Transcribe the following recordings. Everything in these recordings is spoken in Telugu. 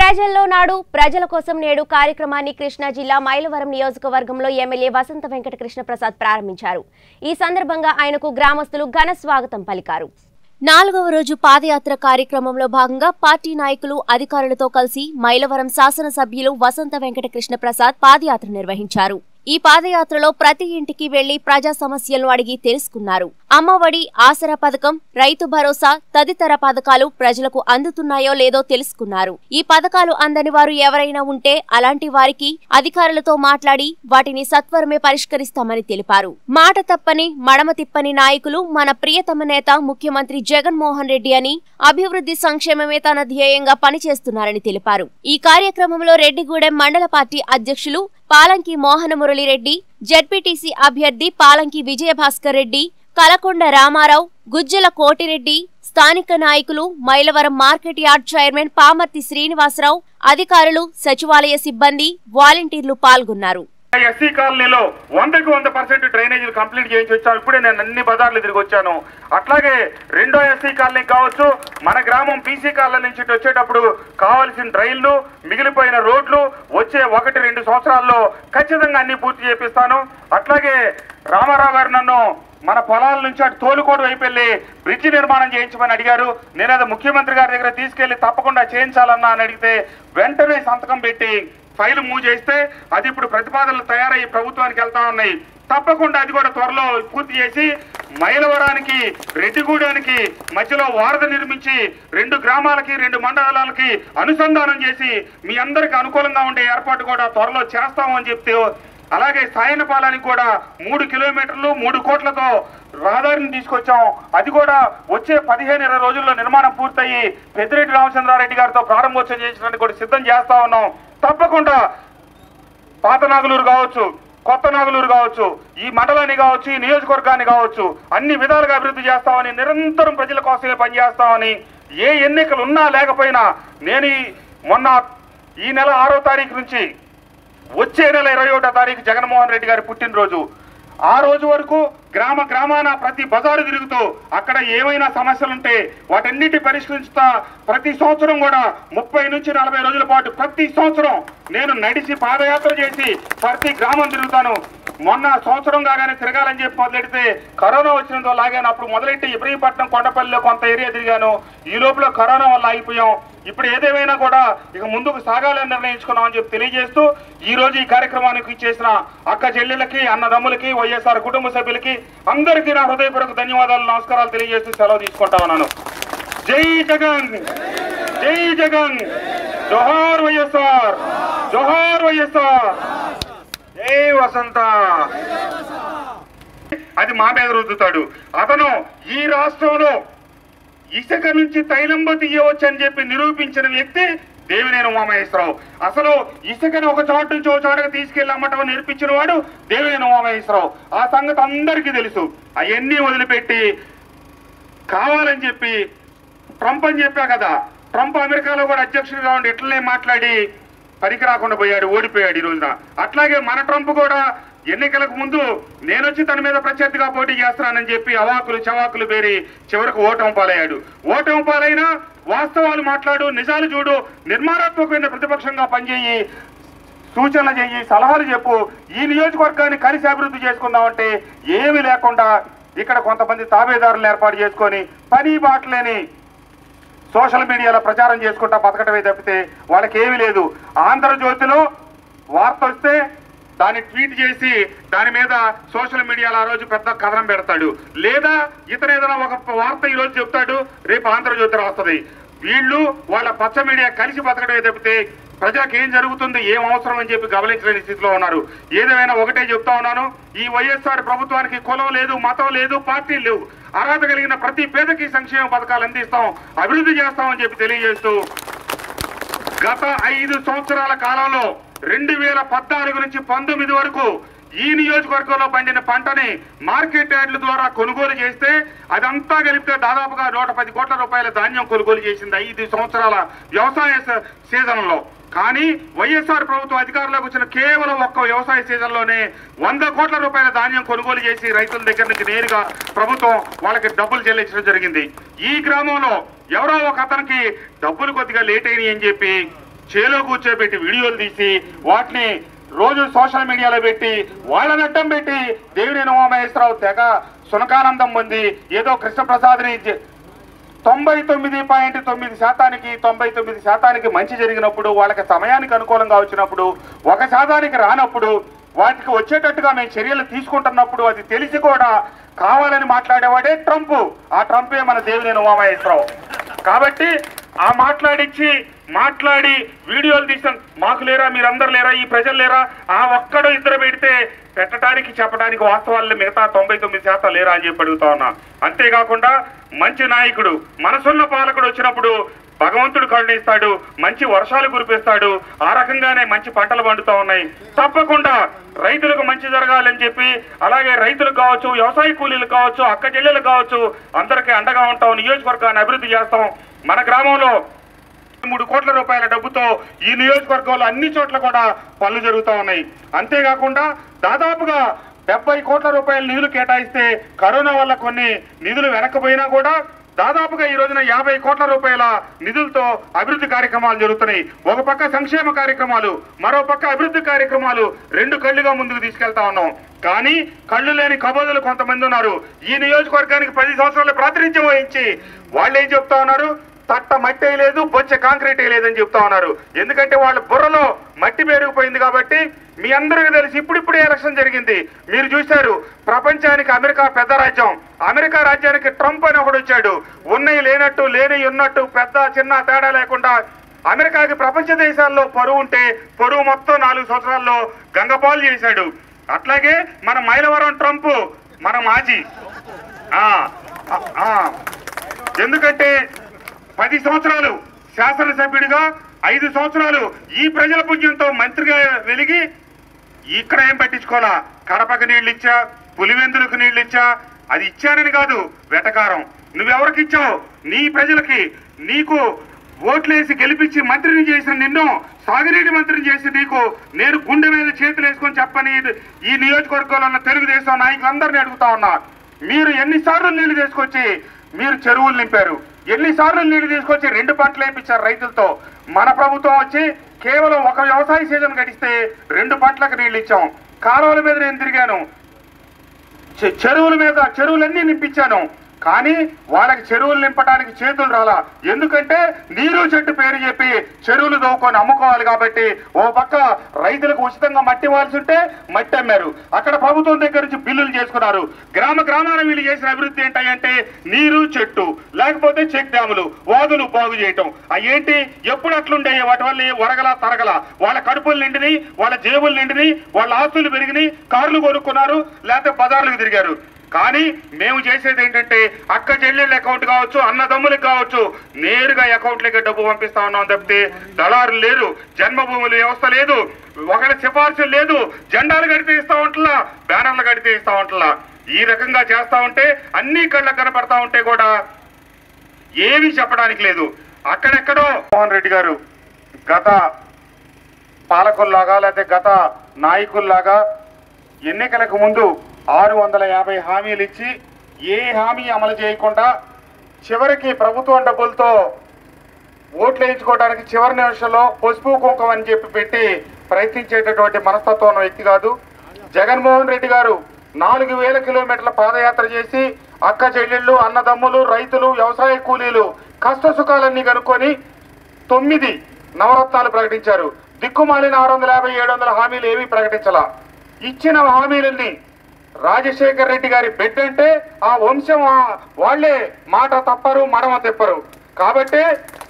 ప్రజల్లో నాడు ప్రజల కోసం నేడు కార్యక్రమాన్ని కృష్ణా జిల్లా మైలవరం నియోజకవర్గంలో ఎమ్మెల్యే వసంత వెంకట కృష్ణ ప్రసాద్ ప్రారంభించారు ఈ సందర్భంగా ఆయనకు గ్రామస్తులు ఘన స్వాగతం పలికారు నాలుగవ రోజు పాదయాత్ర కార్యక్రమంలో భాగంగా పార్టీ నాయకులు అధికారులతో కలిసి మైలవరం శాసనసభ్యులు వసంత వెంకట కృష్ణ ప్రసాద్ పాదయాత్ర నిర్వహించారు ఈ పాదయాత్రలో ప్రతి ఇంటికి వెళ్లి ప్రజా సమస్యలను అడిగి తెలుసుకున్నారు అమ్మఒడి ఆసరా పథకం రైతు భరోసా తదితర పథకాలు ప్రజలకు అందుతున్నాయో లేదో తెలుసుకున్నారు ఈ పథకాలు అందని వారు ఎవరైనా ఉంటే అలాంటి వారికి అధికారులతో మాట్లాడి వాటిని సత్వరమే పరిష్కరిస్తామని తెలిపారు మాట తప్పని మడమ తిప్పని నాయకులు మన ప్రియతమ నేత ముఖ్యమంత్రి జగన్మోహన్ రెడ్డి అని అభివృద్ధి సంక్షేమమే తన ధ్యేయంగా పనిచేస్తున్నారని తెలిపారు ఈ కార్యక్రమంలో రెడ్డిగూడెం మండల పార్టీ అధ్యక్షులు పాలంకి మోహన మురళిరెడ్డి జడ్పీటీసీ అభ్యర్థి పాలంకి విజయభాస్కర్ రెడ్డి కలకొండ రామారావు గుజ్జల కోటిరెడ్డి స్థానిక నాయకులు Mylavaram market yard chairman Pamarthi Srinivasarao అధికారులు సచివాలయ సిబ్బంది వాలంటీర్లు పాల్గొన్నారు ఎస్సీ కాలనీలో వందకి వంద పర్సెంట్ డ్రైనేజీలు కంప్లీట్ చేయించి వచ్చాను ఇప్పుడే నేను అన్ని బజార్లు తిరిగి వచ్చాను అట్లాగే రెండో ఎస్సీ కాలనీ కావచ్చు మన గ్రామం బీసీ కాలనీ నుంచి ఇటు వచ్చేటప్పుడు కావాల్సిన డ్రైన్లు మిగిలిపోయిన రోడ్లు వచ్చే ఒకటి రెండు సంవత్సరాల్లో ఖచ్చితంగా అన్ని పూర్తి చేపిస్తాను అట్లాగే రామారావు గారు నన్ను మన పొలాల నుంచి అటు తోలుకోడు వైపు వెళ్ళి బ్రిడ్జి నిర్మాణం చేయించమని అడిగారు నేను అది ముఖ్యమంత్రి గారి దగ్గర తీసుకెళ్లి తప్పకుండా చేయించాలన్నా అని అడిగితే వెంటనే సంతకం పెట్టి ఫైల్ మూవ్ చేస్తే అది ఇప్పుడు ప్రతిపాదనలు తయారయ్యి ప్రభుత్వానికి వెళ్తా ఉన్నాయి తప్పకుండా అది కూడా త్వరలో పూర్తి చేసి మైలవరానికి రెడ్డిగూడానికి మధ్యలో వారధ నిర్మించి రెండు గ్రామాలకి రెండు మండలాలకి అనుసంధానం చేసి మీ అందరికి అనుకూలంగా ఉండే ఏర్పాటు కూడా త్వరలో చేస్తామని చెప్తే అలాగే సాయనపాలానికి కూడా మూడు కిలోమీటర్లు మూడు కోట్లతో రహదారిని తీసుకొచ్చాం అది కూడా వచ్చే పదిహేను ఇరవై రోజుల్లో నిర్మాణం పూర్తయి పెద్దిరెడ్డి రామచంద్రారెడ్డి గారితో ప్రారంభోత్సవం చేయించడానికి కూడా సిద్ధం చేస్తా ఉన్నాం తప్పకుండా పాత నాగులూరు కావచ్చు కొత్త నాగులూరు కావచ్చు ఈ మండలాన్ని కావచ్చు ఈ నియోజకవర్గాన్ని కావచ్చు అన్ని విధాలుగా అభివృద్ధి చేస్తామని నిరంతరం ప్రజల కోసమే పనిచేస్తామని ఏ ఎన్నికలు ఉన్నా లేకపోయినా నేను ఈ- మొన్న ఈ నెల ఆరో తారీఖు నుంచి వచ్చే నెల ఇరవై ఒకటో తారీఖు జగన్మోహన్ రెడ్డి గారి పుట్టినరోజు ఆ రోజు వరకు గ్రామ గ్రామాన ప్రతి బజారు తిరుగుతూ అక్కడ ఏమైనా సమస్యలుంటే వాటన్నిటి పరిష్కరించుతా ప్రతి సంవత్సరం కూడా ముప్పై నుంచి నలభై రోజుల పాటు ప్రతి సంవత్సరం నేను నడిచి పాదయాత్ర చేసి ప్రతి గ్రామం తిరుగుతాను మొన్న సంవత్సరం కాగానే తిరగాలని చెప్పి మొదలెడితే కరోనా వచ్చినందుకు లాగాను అప్పుడు మొదలెట్టి ఇబ్రహీపట్నం కొండపల్లిలో కొంత ఏరియా తిరిగాను ఈ లోపల కరోనా వల్ల ఆగిపోయాం ఇప్పుడు ఏదేమైనా కూడా ఇక ముందుకు సాగాలని నిర్ణయించుకున్నామని చెప్పి తెలియజేస్తూ ఈ రోజు ఈ కార్యక్రమానికి చేసిన అక్క చెల్లెలకి అన్నదమ్ములకి వైఎస్ఆర్ కుటుంబ సభ్యులకి అందరికీ నా హృదయపూర్వక ధన్యవాదాలు నమస్కారాలు తెలియజేస్తూ సెలవు తీసుకుంటా ఉన్నాను జై జగన్ జై జగన్ జోహార్ వైఎస్ఆర్ జోహార్ వైఎస్ఆర్ జై వసంత అది మా మీద రుద్దుతాడు అతను ఈ రాష్ట్రంలో ఇసుక నుంచి తైలంబ తీయవచ్చు అని చెప్పి నిరూపించిన వ్యక్తి దేవినేని ఉమామహేశ్వరరావు అసలు ఇసుకని ఒక చోటు నుంచి ఒక చోటకి తీసుకెళ్లి అమ్మటం నేర్పించిన వాడు దేవినేని ఉమామహేశ్వరరావు ఆ సంగతి అందరికీ తెలుసు అవన్నీ వదిలిపెట్టి కావాలని చెప్పి ట్రంప్ అని చెప్పా కదా ట్రంప్ అమెరికాలో కూడా అధ్యక్షుడిగా ఉండి ఇట్లనే మాట్లాడి పనికి రాకుండా పోయాడు ఓడిపోయాడు ఈ రోజున అట్లాగే మన ట్రంప్ కూడా ఎన్నికలకు ముందు నేనొచ్చి తన మీద ప్రత్యర్థిగా పోటీ చేస్తున్నానని చెప్పి అవాకులు చవాకులు పేరి చివరకు ఓటమి పాలయ్యాడు ఓటమి పాలైనా వాస్తవాలు మాట్లాడు నిజాలు చూడు నిర్మాణాత్మకమైన ప్రతిపక్షంగా పనిచేయి సూచనలు చెయ్యి సలహాలు చెప్పు ఈ నియోజకవర్గాన్ని కలిసి అభివృద్ధి చేసుకుందామంటే ఏమీ లేకుండా ఇక్కడ కొంతమంది తాబేదారులు ఏర్పాటు చేసుకొని పని బాటలేని సోషల్ మీడియాలో ప్రచారం చేసుకుంటా బతకటమే తప్పితే వాళ్ళకి ఏమీ లేదు ఆంధ్రజ్యోతిలో వార్త వస్తే దాన్ని ట్వీట్ చేసి దాని మీద సోషల్ మీడియాలో ఆ రోజు పెద్ద కథనం పెడతాడు లేదా ఇతను ఏదైనా ఒక వార్త ఈ రోజు చెప్తాడు రేపు ఆంధ్రజ్యోతి రాస్తుంది వీళ్ళు వాళ్ళ పచ్చ మీడియా కలిసి బతకడమే తప్పితే ప్రజలకు ఏం జరుగుతుంది ఏం అవసరం అని చెప్పి గమనించలేని స్థితిలో ఉన్నారు ఏదేమైనా ఒకటే చెప్తా ఉన్నాను ఈ వైఎస్ఆర్ ప్రభుత్వానికి కులం లేదు మతం లేదు పార్టీ లేవు అర్హత కలిగిన ప్రతి పేదకి సంక్షేమ పథకాలు అందిస్తాం అభివృద్ధి చేస్తామని చెప్పి తెలియజేస్తూ గత ఐదు సంవత్సరాల కాలంలో రెండు వేల పద్నాలుగు నుంచి పంతొమ్మిది వరకు ఈ నియోజకవర్గంలో పండిన పంటని మార్కెట్ యార్డుల ద్వారా కొనుగోలు చేస్తే అదంతా కలిపితే దాదాపుగా నూట పది కోట్ల రూపాయల ధాన్యం కొనుగోలు చేసింది ఐదు సంవత్సరాల వ్యవసాయ స- సీజన్లో కానీ వైఎస్ఆర్ ప్రభుత్వం అధికారంలోకి వచ్చిన కేవలం ఒక్క వ్యవసాయ సీజన్లోనే వంద కోట్ల రూపాయల ధాన్యం కొనుగోలు చేసి రైతుల దగ్గర నుంచి నేరుగా ప్రభుత్వం వాళ్ళకి డబ్బులు చెల్లించడం జరిగింది ఈ గ్రామంలో ఎవరో ఒక అతనికి డబ్బులు కొద్దిగా లేట్ అయినాయి అని చెప్పి చేలో కూర్చోబెట్టి వీడియోలు తీసి వాటిని రోజు సోషల్ మీడియాలో పెట్టి వాళ్ళని అడ్డం పెట్టి దేవినేని ఉమామహేశ్వరరావు తెగ సునకానందం పొంది ఏదో కృష్ణప్రసాద్ని జ- తొంభై తొమ్మిది పాయింట్ తొమ్మిది శాతానికి తొంభై తొమ్మిది శాతానికి మంచి జరిగినప్పుడు వాళ్ళకి సమయానికి అనుకూలంగా వచ్చినప్పుడు ఒక శాతానికి రానప్పుడు వాటికి వచ్చేటట్టుగా మేము చర్యలు తీసుకుంటున్నప్పుడు అది తెలిసి కూడా కావాలని మాట్లాడేవాడే ట్రంప్ ఆ ట్రంపే మన దేవినేని ఉమామహేశ్వరరావు కాబట్టి ఆ మాట్లాడిచ్చి మాట్లాడి వీడియోలు తీసిన మాకు లేరా మీరందరు లేరా ఈ ప్రజలు లేరా ఆ ఒక్కడు ఇద్దరు పెడితే పెట్టడానికి చెప్పడానికి వాస్తవాల్లో మిగతా తొంభై తొమ్మిది శాతం లేరా అని చెప్పి అడుగుతా ఉన్నా అంతేకాకుండా మంచి నాయకుడు మనసున్న పాలకుడు వచ్చినప్పుడు భగవంతుడు కరుణిస్తాడు మంచి వర్షాలు కురిపిస్తాడు ఆ రకంగానే మంచి పంటలు పండుతా ఉన్నాయి తప్పకుండా రైతులకు మంచి జరగాలని చెప్పి అలాగే రైతులకు కావచ్చు వ్యవసాయ కూలీలు కావచ్చు అక్క చెల్లెలు కావచ్చు అందరికీ అండగా ఉంటాం నియోజకవర్గాన్ని అభివృద్ధి చేస్తాం మన గ్రామంలో మూడు కోట్ల రూపాయల డబ్బుతో ఈ నియోజకవర్గంలో అన్ని చోట్ల కూడా పనులు జరుగుతూ ఉన్నాయి అంతేకాకుండా దాదాపుగా డెబ్బై కోట్ల రూపాయల నిధులు కేటాయిస్తే కరోనా వల్ల కొన్ని నిధులు వెనక్కిపోయినా కూడా దాదాపుగా ఈ రోజున యాభై కోట్ల రూపాయల నిధులతో అభివృద్ధి కార్యక్రమాలు జరుగుతున్నాయి ఒక పక్క సంక్షేమ కార్యక్రమాలు మరో పక్క అభివృద్ధి కార్యక్రమాలు రెండు కళ్ళుగా ముందుకు తీసుకెళ్తా ఉన్నాం కానీ కళ్ళు లేని కబోదులు కొంతమంది ఉన్నారు ఈ నియోజకవర్గానికి పది సంవత్సరాలు ప్రాతినిధ్యం వహించి వాళ్ళు ఏం చెప్తా ఉన్నారు తట్ట మట్టి వేయలేదు బొచ్చ కాంక్రీట్ వేయలేదని చెప్తా ఉన్నారు ఎందుకంటే వాళ్ళ బుర్రలో మట్టి పెరిగిపోయింది కాబట్టి మీ అందరికీ తెలిసి ఇప్పుడిప్పుడే ఎలక్షన్ జరిగింది మీరు చూశారు ప్రపంచానికి అమెరికా పెద్ద రాజ్యం అమెరికా రాజ్యానికి ట్రంప్ అని ఒకడు వచ్చాడు ఉన్నవి లేనట్టు లేని ఉన్నట్టు పెద్ద చిన్న తేడా లేకుండా అమెరికాకి ప్రపంచ దేశాల్లో పరువు ఉంటే పరువు మొత్తం నాలుగు సంవత్సరాల్లో గంగపాలు చేశాడు అట్లాగే మన మైలవరం ట్రంప్ మన మాజీ ఆ, ఆ, ఆ. ఎందుకంటే పది సంవత్సరాలు శాసనసభ్యుడిగా ఐదు సంవత్సరాలు ఈ ప్రజల పుణ్యంతో మంత్రిగా వెలిగి ఇక్కడ ఏం పట్టించుకోవాలా కడపకి నీళ్ళు ఇచ్చా పులివెందులకు నీళ్ళు ఇచ్చా అది ఇచ్చానని కాదు వెటకారం నువ్వెవరికి ఇచ్చావు నీ ప్రజలకి నీకు ఓట్లేసి గెలిపించి మంత్రిని చేసిన నిన్ను సాగునీటి మంత్రిని చేసి నీకు నేను గుండె మీద చేతులు వేసుకొని చెప్పని ఈ నియోజకవర్గంలో ఉన్న తెలుగుదేశం నాయకులందరినీ అడుగుతా ఉన్నా మీరు ఎన్నిసార్లు నీళ్లు తీసుకొచ్చి మీరు చెరువులు నింపారు ఎన్నిసార్లు నీళ్లు తీసుకొచ్చి రెండు పంటలు వేయించారు రైతులతో మన ప్రభుత్వం వచ్చి కేవలం ఒక వ్యవసాయ సీజన్ గడిస్తే రెండు పంటలకు నీళ్లు ఇచ్చాం కాలువల మీద నేను తిరిగాను చె- చెరువుల మీద చెరువులన్నీ నింపించాను కానీ వాళ్ళకి చెరువులు నింపడానికి చేతులు రాలా ఎందుకంటే నీరు చెట్టు పేరు చెప్పి చెరువులు దోవుకొని అమ్ముకోవాలి కాబట్టి ఓ పక్క రైతులకు ఉచితంగా మట్టి ఇవ్వాల్సి ఉంటే మట్టి అమ్మారు అక్కడ ప్రభుత్వం దగ్గర నుంచి బిల్లులు చేసుకున్నారు గ్రామ గ్రామాల వీళ్ళు చేసిన అభివృద్ధి ఏంటంటే నీరు చెట్టు లేకపోతే చెక్ డ్యాములు వాగులు బాగు చేయటం అవి ఏంటి ఎప్పుడు అట్లుండే వాటి వల్ల వరగల తరగల వాళ్ళ కడుపులు నిండిని వాళ్ళ జేబులు నిండిని వాళ్ళ ఆస్తులు పెరిగినాయి కార్లు కొనుక్కున్నారు లేకపోతే బజార్లకు తిరిగారు కానీ మేము చేసేది ఏంటంటే అక్క చెల్లెళ్ళ అకౌంట్ కావచ్చు అన్నదమ్ములకు కావచ్చు నేరుగా అకౌంట్లకి డబ్బు పంపిస్తా ఉన్నాం తప్పితే దళారులు లేరు జన్మభూముల వ్యవస్థ లేదు ఒకరి సిఫార్సు లేదు జెండాలు కడితే ఇస్తా ఉంటలా బ్యానర్లు కడితే ఇస్తా ఉంటలా ఈ రకంగా చేస్తా ఉంటే అన్ని కళ్ళకు కనపడతా ఉంటే కూడా ఏమీ చెప్పడానికి లేదు అక్కడెక్కడో మోహన్ రెడ్డి గారు గత పాలకుల్లాగా లేకపోతే గత నాయకుల్లాగా ఎన్నికలకు ముందు ఆరు వందల యాభై హామీలు ఇచ్చి ఏ హామీ అమలు చేయకుండా చివరికి ప్రభుత్వం డబ్బులతో ఓట్లు వేయించుకోవడానికి చివరి నిమిషంలో పసుపు కుంకుమ అని చెప్పి పెట్టి ప్రయత్నించేటటువంటి మనస్తత్వం ఉన్న వ్యక్తి కాదు జగన్మోహన్ రెడ్డి గారు నాలుగు వేల కిలోమీటర్ల పాదయాత్ర చేసి అక్క చెల్లెళ్ళు అన్నదమ్ములు రైతులు వ్యవసాయ కూలీలు కష్ట సుఖాలన్నీ కనుక్కొని తొమ్మిది నవరత్నాలు ప్రకటించారు దిక్కుమాలిన ఆరు వందల యాభై ఏడు వందల హామీలు ఏమీ ప్రకటించాల ఇచ్చిన హామీలన్నీ రాజశేఖర్ రెడ్డి గారి బిడ్డ అంటే ఆ వంశం ఆ- వాళ్ళే మాట తప్పరు మడమ తెప్పరు కాబట్టి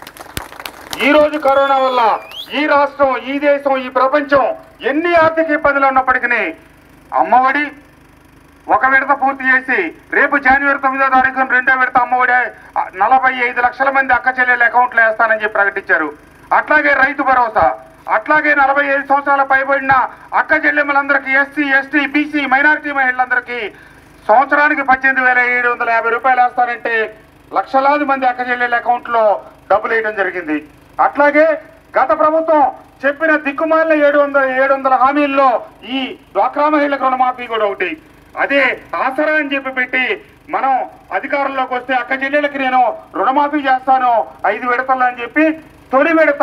ఈ రోజు కరోనా వల్ల ఈ రాష్ట్రం ఈ దేశం ఈ ప్రపంచం ఎన్ని ఆర్థిక ఇబ్బందులు ఉన్నప్పటికీ అమ్మఒడి ఒక విడత పూర్తి చేసి రేపు జనవరి తొమ్మిదో తారీఖున రెండో విడత అమ్మఒడి ఆ, నలభై ఐదు లక్షల మంది అక్క చెల్లెల అకౌంట్లో వేస్తానని చెప్పి ప్రకటించారు అట్లాగే రైతు భరోసా అట్లాగే నలభై ఐదు సంవత్సరాల పైబడిన అక్క చెల్లెమ్మలందరికీ ఎస్సీ ఎస్టీ బీసీ మైనారిటీ మహిళలందరికీ సంవత్సరానికి పద్దెనిమిది వేల ఏడు వందల యాభై రూపాయలు వేస్తారంటే లక్షలాది మంది అక్క చెల్లెల అకౌంట్లో డబ్బులు వేయడం జరిగింది అట్లాగే గత ప్రభుత్వం చెప్పిన దిక్కుమాలిన ఏడు వందల ఏడు వందల హామీల్లో ఈ డ్వాక్రా మహిళలకు రుణమాఫీ కూడా ఒకటి అదే ఆసరా అని చెప్పి పెట్టి మనం అధికారంలోకి వస్తే అక్క చెల్లెలకి నేను రుణమాఫీ చేస్తాను ఐదు విడతలు అని చెప్పి తొలి విడత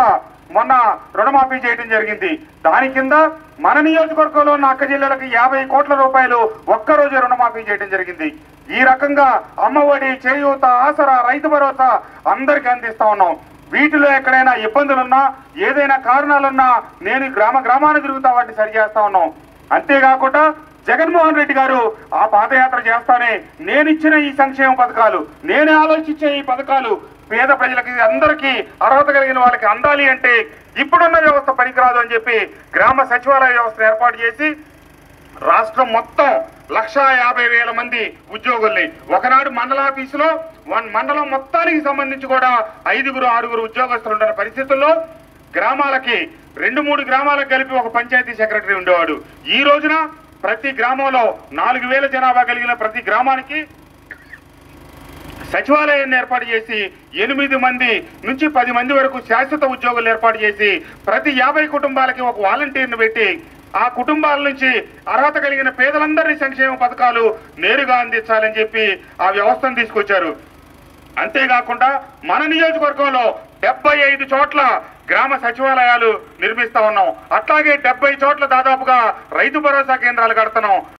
మొన్న రుణమాఫీ చేయడం జరిగింది దాని కింద మన నియోజకవర్గంలో ఉన్న అక్క జిల్లాలకు యాభై కోట్ల రూపాయలు ఒక్కరోజే రుణమాఫీ చేయడం జరిగింది ఈ రకంగా అమ్మఒడి చేయూత ఆసరా రైతు భరోసా అందరికీ అందిస్తా ఉన్నాం వీటిలో ఎక్కడైనా ఇబ్బందులున్నా ఏదైనా కారణాలున్నా నేను గ్రామ గ్రామాన్ని తిరుగుతా వాటిని సరి చేస్తా ఉన్నాం అంతేకాకుండా జగన్మోహన్ రెడ్డి గారు ఆ పాదయాత్ర చేస్తానే నేను ఇచ్చిన ఈ సంక్షేమ పథకాలు నేను ఆలోచించే ఈ పథకాలు పేద ప్రజలకి అందరికీ అర్హత కలిగిన వాళ్ళకి అందాలి అంటే ఇప్పుడున్న వ్యవస్థ పనికిరాదు అని చెప్పి గ్రామ సచివాలయ వ్యవస్థ ఏర్పాటు చేసి రాష్ట్రం మొత్తం లక్షా యాభై వేల మంది ఉద్యోగుల్ని ఒకనాడు మండల ఆఫీసులో వన్ మండలం మొత్తానికి సంబంధించి కూడా ఐదుగురు ఆరుగురు ఉద్యోగస్తులు ఉన్న పరిస్థితుల్లో గ్రామాలకి రెండు మూడు గ్రామాలకు కలిపి ఒక పంచాయతీ సెక్రటరీ ఉండేవాడు ఈ రోజున ప్రతి గ్రామంలో నాలుగు వేల జనాభా కలిగిన ప్రతి గ్రామానికి సచివాలయాన్ని ఏర్పాటు చేసి ఎనిమిది మంది నుంచి పది మంది వరకు శాశ్వత ఉద్యోగులు ఏర్పాటు చేసి ప్రతి యాభై కుటుంబాలకి ఒక వాలంటీర్ని పెట్టి ఆ కుటుంబాల నుంచి అర్హత కలిగిన పేదలందరినీ సంక్షేమ పథకాలు నేరుగా అందించాలని చెప్పి ఆ వ్యవస్థను తీసుకొచ్చారు అంతేకాకుండా మన నియోజకవర్గంలో డెబ్బై ఐదు చోట్ల గ్రామ సచివాలయాలు నిర్మిస్తా ఉన్నాం అట్లాగే డెబ్బై చోట్ల దాదాపుగా రైతు భరోసా కేంద్రాలు కడుతున్నాం